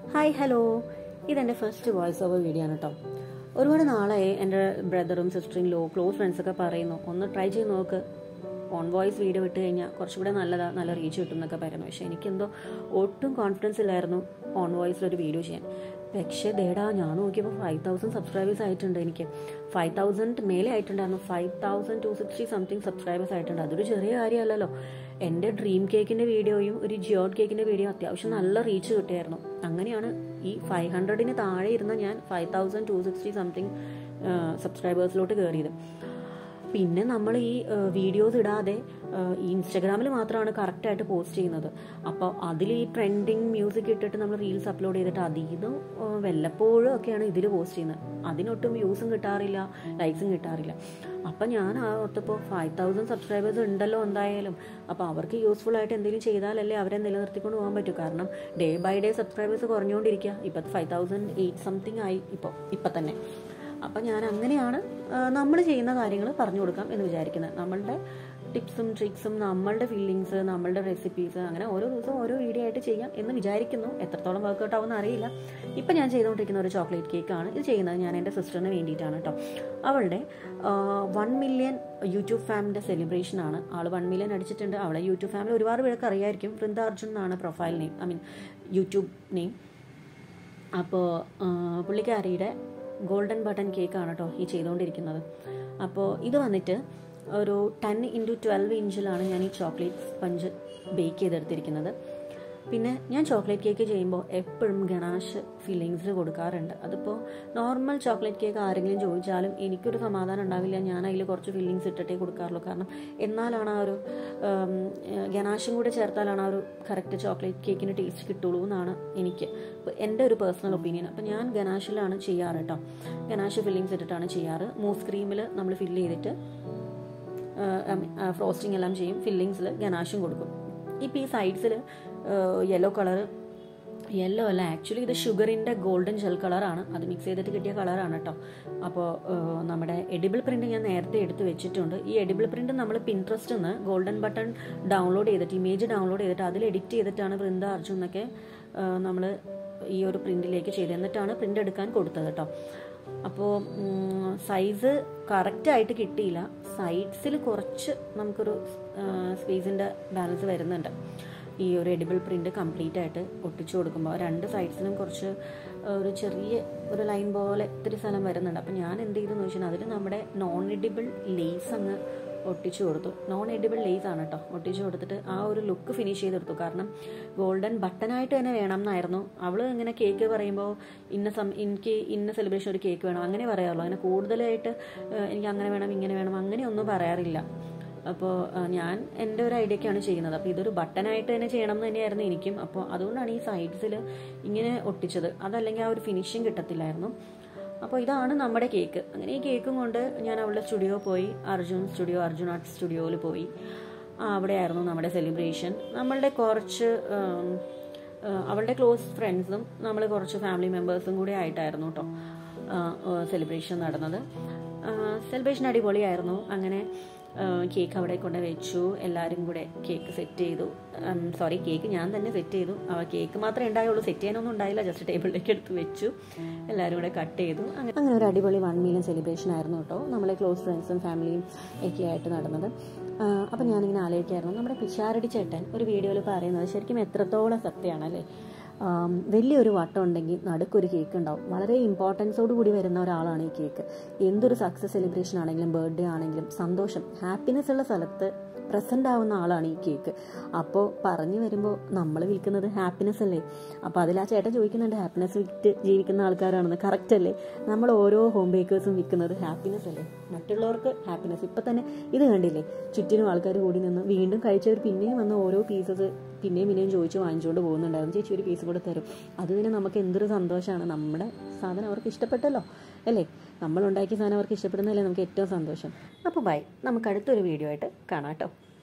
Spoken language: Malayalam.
ഹായ് ഹലോ ഇതെൻ്റെ ഫസ്റ്റ് വോയിസ് ഓവർ വീഡിയോ ആണ് കേട്ടോ ഒരുപാട് നാളായി എൻ്റെ ബ്രദറും സിസ്റ്ററും ലോ ക്ലോസ് ഫ്രണ്ട്സൊക്കെ പറയുന്നു ഒന്ന് ട്രൈ ചെയ്ത് നോക്ക് ഓൺ വോയിസ് വീഡിയോ ഇട്ട് കഴിഞ്ഞാൽ കുറച്ചുകൂടെ നല്ലതാ നല്ല റീച്ച് കിട്ടും എന്നൊക്കെ പറയുന്നു പക്ഷേ എനിക്കെന്തോ ഒട്ടും കോൺഫിഡൻസ് ഇല്ലായിരുന്നു ഓൺ വോയിസിൽ ഒരു വീഡിയോ ചെയ്യാൻ പക്ഷേ ദേടാ ഞാൻ നോക്കിയപ്പോൾ ഫൈവ് തൗസൻഡ് സബ്സ്ക്രൈബേഴ്സ് ആയിട്ടുണ്ട് എനിക്ക് ഫൈവ് തൗസൻഡ് മേലെ ആയിട്ടുണ്ടായിരുന്നു five thousand two sixty something subscribers ആയിട്ടുണ്ട് അതൊരു ചെറിയ കാര്യമല്ലല്ലോ എൻ്റെ ഡ്രീം കേക്കിൻ്റെ വീഡിയോയും ഒരു ജിയോഡ് കേക്കിൻ്റെ വീഡിയോ അത്യാവശ്യം നല്ല റീച്ച് കിട്ടിയായിരുന്നു അങ്ങനെയാണ് ഈ ഫൈവ് ഹൺഡ്രഡിന് താഴെ ഇരുന്ന ഞാൻ five thousand two sixty something സബ്സ്ക്രൈബേഴ്സിലോട്ട് കയറിയത് പിന്നെ നമ്മൾ ഈ വീഡിയോസ് ഇടാതെ ഈ ഇൻസ്റ്റഗ്രാമിൽ മാത്രമാണ് കറക്റ്റായിട്ട് പോസ്റ്റ് ചെയ്യുന്നത് അപ്പോൾ അതിൽ ഈ ട്രെൻഡിങ് മ്യൂസിക് ഇട്ടിട്ട് നമ്മൾ റീൽസ് അപ്ലോഡ് ചെയ്തിട്ട് അതിൽ നിന്ന് വല്ലപ്പോഴും ഒക്കെയാണ് ഇതിൽ പോസ്റ്റ് ചെയ്യുന്നത് അതിനൊട്ടും വ്യൂസും കിട്ടാറില്ല ലൈക്സും കിട്ടാറില്ല അപ്പം ഞാൻ ആ ഓർത്തപ്പോൾ ഫൈവ് തൗസൻഡ് സബ്സ്ക്രൈബേഴ്സ് ഉണ്ടല്ലോ എന്തായാലും അപ്പോൾ അവർക്ക് യൂസ്ഫുൾ ആയിട്ട് എന്തെങ്കിലും ചെയ്താലല്ലേ അവരെ നിലനിർത്തിക്കൊണ്ട് പോകാൻ പറ്റൂ കാരണം ഡേ ബൈ ഡേ സബ്സ്ക്രൈബേഴ്സ് കുറഞ്ഞുകൊണ്ടിരിക്കുക ഇപ്പം ഫൈവ് തൗസൻഡ് എയ്റ്റ് സംതിങ് ആയി ഇപ്പോൾ ഇപ്പം തന്നെ അപ്പം ഞാൻ അങ്ങനെയാണ് നമ്മൾ ചെയ്യുന്ന കാര്യങ്ങൾ പറഞ്ഞു കൊടുക്കാം എന്ന് വിചാരിക്കുന്നത് നമ്മളുടെ ടിപ്സും ട്രിക്സും നമ്മളുടെ ഫീലിങ്സ് നമ്മളുടെ റെസിപ്പീസ് അങ്ങനെ ഓരോ ദിവസവും ഓരോ വീഡിയോ ആയിട്ട് ചെയ്യാം എന്ന് വിചാരിക്കുന്നു എത്രത്തോളം വർക്കൗട്ട് ആവുമെന്ന് അറിയില്ല ഇപ്പം ഞാൻ ചെയ്തുകൊണ്ടിരിക്കുന്ന ഒരു ചോക്ലേറ്റ് കേക്കാണ് ഇത് ചെയ്യുന്നത് ഞാൻ എൻ്റെ സിസ്റ്ററിന് വേണ്ടിയിട്ടാണ് കേട്ടോ അവളുടെ വൺ മില്യൺ യൂട്യൂബ് ഫാമിൻ്റെ സെലിബ്രേഷൻ ആണ് ആൾ വൺ മില്യൺ അടിച്ചിട്ടുണ്ട് അവളെ യൂട്യൂബ് ഫാമിലി ഒരുപാട് പേർക്ക് അറിയായിരിക്കും വൃന്ദ അർജുൻ എന്നാണ് profile name I mean YouTube name അപ്പോൾ പുള്ളിക്കാരിയുടെ ഗോൾഡൻ ബട്ടൺ കേക്കാണ് കേട്ടോ ഈ ചെയ്തുകൊണ്ടിരിക്കുന്നത് അപ്പോൾ ഇത് വന്നിട്ട് ഒരു ടെൻ ഇൻറ്റു ട്വൽവ് ഇഞ്ചിലാണ് ഞാൻ ഈ ചോക്ലേറ്റ് സ്പഞ്ച് ബേക്ക് ചെയ്തെടുത്തിരിക്കുന്നത് പിന്നെ ഞാൻ ചോക്ലേറ്റ് കേക്ക് ചെയ്യുമ്പോൾ എപ്പോഴും ഗണാഷ് ഫില്ലിങ്സിൽ കൊടുക്കാറുണ്ട് അതിപ്പോൾ നോർമൽ ചോക്ലേറ്റ് കേക്ക് ആരെങ്കിലും ചോദിച്ചാലും എനിക്കൊരു സമാധാനം ഉണ്ടാവില്ല ഞാൻ അതിൽ കുറച്ച് ഫില്ലിങ്സ് ഇട്ടിട്ടേ കൊടുക്കാറുള്ളൂ കാരണം എന്നാലാണ് ആ ഒരു ഗണാഷും കൂടെ ചേർത്താലാണ് ആ ഒരു കറക്റ്റ് ചോക്ലേറ്റ് കേക്കിന് ടേസ്റ്റ് കിട്ടുള്ളൂ എന്നാണ് എനിക്ക് എൻ്റെ ഒരു പേഴ്സണൽ ഒപ്പീനിയൻ അപ്പം ഞാൻ ഗനാഷിലാണ് ചെയ്യാറ് കേട്ടോ ഗനാഷ് ഫില്ലിങ്സ് ഇട്ടിട്ടാണ് ചെയ്യാറ് മൂസ് ക്രീമിൽ നമ്മൾ ഫില്ല് ചെയ്തിട്ട് ഫ്രോസ്റ്റിംഗ് എല്ലാം ചെയ്യും ഫില്ലിങ്സിൽ ഗനാഷും കൊടുക്കും ഇപ്പം ഈ സൈഡ്സിൽ യെല്ലോ കളർ യെല്ലോ അല്ല ആക്ച്വലി ഇത് ഷുഗറിൻ്റെ ഗോൾഡൻ ജെൽ കളറാണ് അത് മിക്സ് ചെയ്തിട്ട് കിട്ടിയ കളറാണ് കേട്ടോ അപ്പോൾ നമ്മുടെ എഡിബിൾ പ്രിൻറ്റ് ഞാൻ നേരത്തെ എടുത്ത് വെച്ചിട്ടുണ്ട് ഈ എഡിബിൾ പ്രിൻറ്റ് നമ്മൾ പിൻട്രസ്റ്റിൽ നിന്ന് ഗോൾഡൻ ബട്ടൺ ഡൗൺലോഡ് ചെയ്തിട്ട് ഇമേജ് ഡൗൺലോഡ് ചെയ്തിട്ട് അതിൽ എഡിറ്റ് ചെയ്തിട്ടാണ് വൃന്ദ അർജുൻ എന്നൊക്കെ നമ്മൾ ഈ ഒരു പ്രിൻറ്റിലേക്ക് ചെയ്ത് എന്നിട്ടാണ് പ്രിൻ്റ് എടുക്കാൻ കൊടുത്തത് കേട്ടോ അപ്പോൾ സൈസ് കറക്റ്റായിട്ട് കിട്ടിയില്ല സൈഡ്സിൽ കുറച്ച് നമുക്കൊരു സ്പേസിൻ്റെ ബാലൻസ് വരുന്നുണ്ട് ഈ ഒരു എഡിബിൾ പ്രിൻ്റ് കംപ്ലീറ്റ് ആയിട്ട് ഒട്ടിച്ചു കൊടുക്കുമ്പോൾ രണ്ട് സൈഡ്സിലും കുറച്ച് ഒരു ചെറിയ ഒരു ലൈൻ പോലെ ഇത്തിരി സ്ഥലം വരുന്നുണ്ട് അപ്പോൾ ഞാൻ എന്ത് ചെയ്തെന്ന് വെച്ചാൽ അതിൽ നമ്മുടെ നോൺ എഡിബിൾ ലേസ് അങ്ങ് ഒട്ടിച്ചു കൊടുത്തു നോൺ എഡിബിൾ ലേസ് ആണ് കേട്ടോ ഒട്ടിച്ചു കൊടുത്തിട്ട് ആ ഒരു ലുക്ക് ഫിനിഷ് ചെയ്തെടുത്തു കാരണം ഗോൾഡൻ ബട്ടനായിട്ട് തന്നെ വേണം എന്നായിരുന്നു അവൾ ഇങ്ങനെ കേക്ക് പറയുമ്പോൾ ഇന്ന സം എനിക്ക് ഇന്ന സെലിബ്രേഷൻ ഒരു കേക്ക് വേണം അങ്ങനെ പറയാറുള്ളൂ അങ്ങനെ കൂടുതലായിട്ട് എനിക്ക് അങ്ങനെ വേണം ഇങ്ങനെ വേണം അങ്ങനെയൊന്നും പറയാറില്ല അപ്പോൾ ഞാൻ എൻ്റെ ഒരു ഐഡിയക്കാണ് ചെയ്യുന്നത് അപ്പോൾ ഇതൊരു ബട്ടനായിട്ട് തന്നെ ചെയ്യണം എന്ന് തന്നെയായിരുന്നു എനിക്കും അപ്പോൾ അതുകൊണ്ടാണ് ഈ സൈഡ്സിൽ ഇങ്ങനെ ഒട്ടിച്ചത് അതല്ലെങ്കിൽ ആ ഒരു ഫിനിഷിങ് കിട്ടത്തില്ലായിരുന്നു അപ്പോൾ ഇതാണ് നമ്മുടെ കേക്ക് അങ്ങനെ ഈ കേക്കും കൊണ്ട് ഞാൻ അവളുടെ സ്റ്റുഡിയോ പോയി അർജുൻ സ്റ്റുഡിയോ അർജുൻ ആർട്ട് സ്റ്റുഡിയോയിൽ പോയി അവിടെയായിരുന്നു നമ്മുടെ സെലിബ്രേഷൻ നമ്മളുടെ കുറച്ച് അവളുടെ ക്ലോസ് ഫ്രണ്ട്സും നമ്മൾ കുറച്ച് ഫാമിലി മെമ്പേഴ്സും കൂടി ആയിട്ടായിരുന്നു കേട്ടോ സെലിബ്രേഷൻ നടന്നത് സെലിബ്രേഷൻ അടിപൊളിയായിരുന്നു അങ്ങനെ കേക്ക് അവിടെ കൊണ്ട് വെച്ചു എല്ലാവരും കൂടെ കേക്ക് സെറ്റ് ചെയ്തു സോറി കേക്ക് ഞാൻ തന്നെ സെറ്റ് ചെയ്തു കേക്ക് മാത്രമേ ഉണ്ടായുള്ളൂ സെറ്റ് ചെയ്യാനൊന്നും ഉണ്ടായില്ല ജസ്റ്റ് ടേബിളിലേക്ക് എടുത്ത് വെച്ചു എല്ലാവരും കൂടെ കട്ട് ചെയ്തു അങ്ങനെ അങ്ങനെ ഒരു അടിപൊളി വൺ മില്യൺ സെലിബ്രേഷൻ ആയിരുന്നു കേട്ടോ നമ്മളെ ക്ലോസ് ഫ്രണ്ട്സും ഫാമിലിയും ഒക്കെ ആയിട്ട് നടന്നത് അപ്പം ഞാനിങ്ങനെ ആലോചിക്കായിരുന്നു നമ്മുടെ പിഷാരടി ചേട്ടൻ ഒരു വീഡിയോയിൽ പറയുന്നത് ശരിക്കും എത്രത്തോളം സത്യമാണല്ലേ വലിയൊരു വട്ടം ഉണ്ടെങ്കിൽ നടുക്കൊരു കേക്ക് ഉണ്ടാവും വളരെ ഇമ്പോർട്ടൻസോട് കൂടി വരുന്ന ഒരാളാണ് ഈ കേക്ക് എന്തൊരു സക്സസ് സെലിബ്രേഷൻ ആണെങ്കിലും ബർത്ത്ഡേ ആണെങ്കിലും സന്തോഷം ഹാപ്പിനെസ് ഉള്ള സ്ഥലത്ത് പ്രസൻ്റ് ആവുന്ന ആളാണ് ഈ കേക്ക് അപ്പോൾ പറഞ്ഞു വരുമ്പോൾ നമ്മൾ വിൽക്കുന്നത് ഹാപ്പിനെസ് അല്ലേ അപ്പോൾ അതിൽ ആ ചേട്ടൻ ചോദിക്കുന്നുണ്ട് ഹാപ്പിനെസ് വിറ്റ് ജീവിക്കുന്ന ആൾക്കാരാണെന്ന് കറക്റ്റ് അല്ലേ നമ്മൾ ഓരോ ഹോം ബേക്കേഴ്സും വിൽക്കുന്നത് ഹാപ്പിനെസ് അല്ലേ മറ്റുള്ളവർക്ക് ഹാപ്പിനെസ് ഇപ്പം തന്നെ ഇത് കണ്ടില്ലേ ചുറ്റിനും ആൾക്കാർ കൂടി നിന്ന് വീണ്ടും കഴിച്ചവർ പിന്നെയും വന്ന് ഓരോ പീസസ് പിന്നെയും പിന്നെയും ചോദിച്ച് വാങ്ങിച്ചുകൊണ്ട് പോകുന്നുണ്ടായിരുന്നു ചേച്ചി ഒരു പീസ് കൂടെ തരും അത് തന്നെ നമുക്ക് എന്തൊരു സന്തോഷമാണ് നമ്മുടെ സാധനം അവർക്ക് ഇഷ്ടപ്പെട്ടല്ലോ അല്ലേ നമ്മൾ ഉണ്ടാക്കിയ സാധനം അവർക്ക് ഇഷ്ടപ്പെടുന്നതല്ലേ നമുക്ക് ഏറ്റവും സന്തോഷം അപ്പോൾ ബൈ നമുക്ക് അടുത്തൊരു വീഡിയോ ആയിട്ട് കാണാം കേട്ടോ